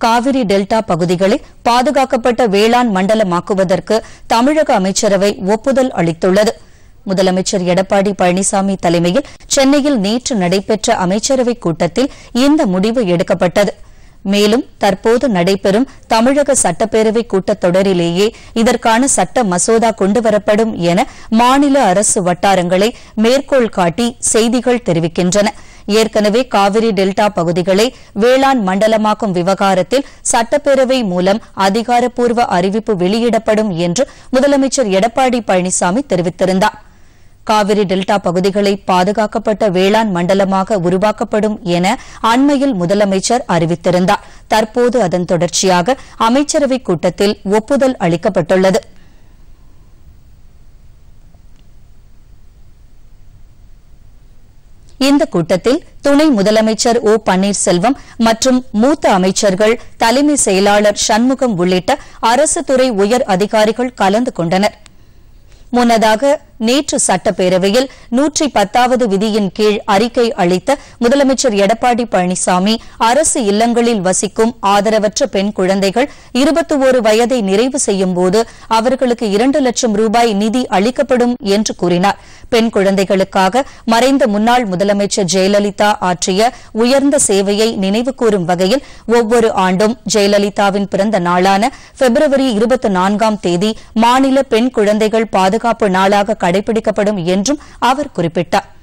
Kaveri delta பகுதிகளை பாதுகாக்கப்பட்ட வேளாண் மண்டலமாக்குவதற்கு தமிழக அமைச்சரவை ஒப்புதல் அளித்துள்ளது முதலமைச்சர் எடப்பாடி பழனிசாமி தலைமையில் சென்னையில் நேற்று நடைபெற்ற அமைச்சரவைக் கூட்டத்தில் இந்த முடிவு எடுக்கப்பட்டது மேலும் தற்போது நடைபெறும் தமிழக சட்டப்பேரவை கூட்டத்தொடரிலேயே இதற்கான சட்ட மசோதா கொண்டுவரப்படும் என மாநில அரசு வட்டாரங்களை மேற்கோள் காட்டி செய்திகள் தெரிவிக்கின்றன ஏற்கனவே காவிரி டெல்டா பகுதிகளை வேளாண் மண்டலமாக்கும் விவகாரத்தில் சட்டப்பேரவை மூலம் அதிகாரப்பூர்வ அறிவிப்பு வெளியிடப்படும் என்று முதலமைச்சர் எடப்பாடி பழனிசாமி தெரிவித்திருந்தார் காவிரி டெல்டா பகுதிகளை பாதுகாக்கப்பட்ட வேளாண் மண்டலமாக உருவாக்கப்படும் என அண்மையில் முதலமைச்சர் அறிவித்திருந்தார் தற்போது அதன் தொடர்ச்சியாக அமைச்சரவைக் கூட்டத்தில் ஒப்புதல் அளிக்கப்பட்டுள்ளது இந்த கூட்டத்தில் துணை முதலமைச்சர் ஓ பன்னீர்செல்வம் மற்றும் மூத்த அமைச்சர்கள் தலைமை செயலாளர் சண்முகம் உள்ளிட்ட அரசு துறை உயர் அதிகாரிகள் கலந்து கொண்டனர் முன்னதாக நேற்று சட்டப்பேரவையில் நூற்றி பத்தாவது விதியின் கீழ் அறிக்கை அளித்த முதலமைச்சர் எடப்பாடி பழனிசாமி அரசு இல்லங்களில் வசிக்கும் ஆதரவற்ற பெண் குழந்தைகள் இருபத்தி ஒரு வயதை நிறைவு செய்யும் போது அவர்களுக்கு இரண்டு லட்சம் ரூபாய் நிதி அளிக்கப்படும் என்று கூறினார் பெண் குழந்தைகளுக்காக மறைந்த முன்னாள் முதலமைச்சர் ஜெயலலிதா ஆற்றிய உயர்ந்த சேவையை நினைவுகூரும் வகையில் ஒவ்வொரு ஆண்டும் ஜெயலலிதாவின் பிறந்த நாளான பிப்ரவரி இருபத்தி நான்காம் தேதி மாநில பெண் குழந்தைகள் பாதுகாப்பு நாளாக கடைபிடிக்கப்படும் என்றும் அவர் குறிப்பிட்டார்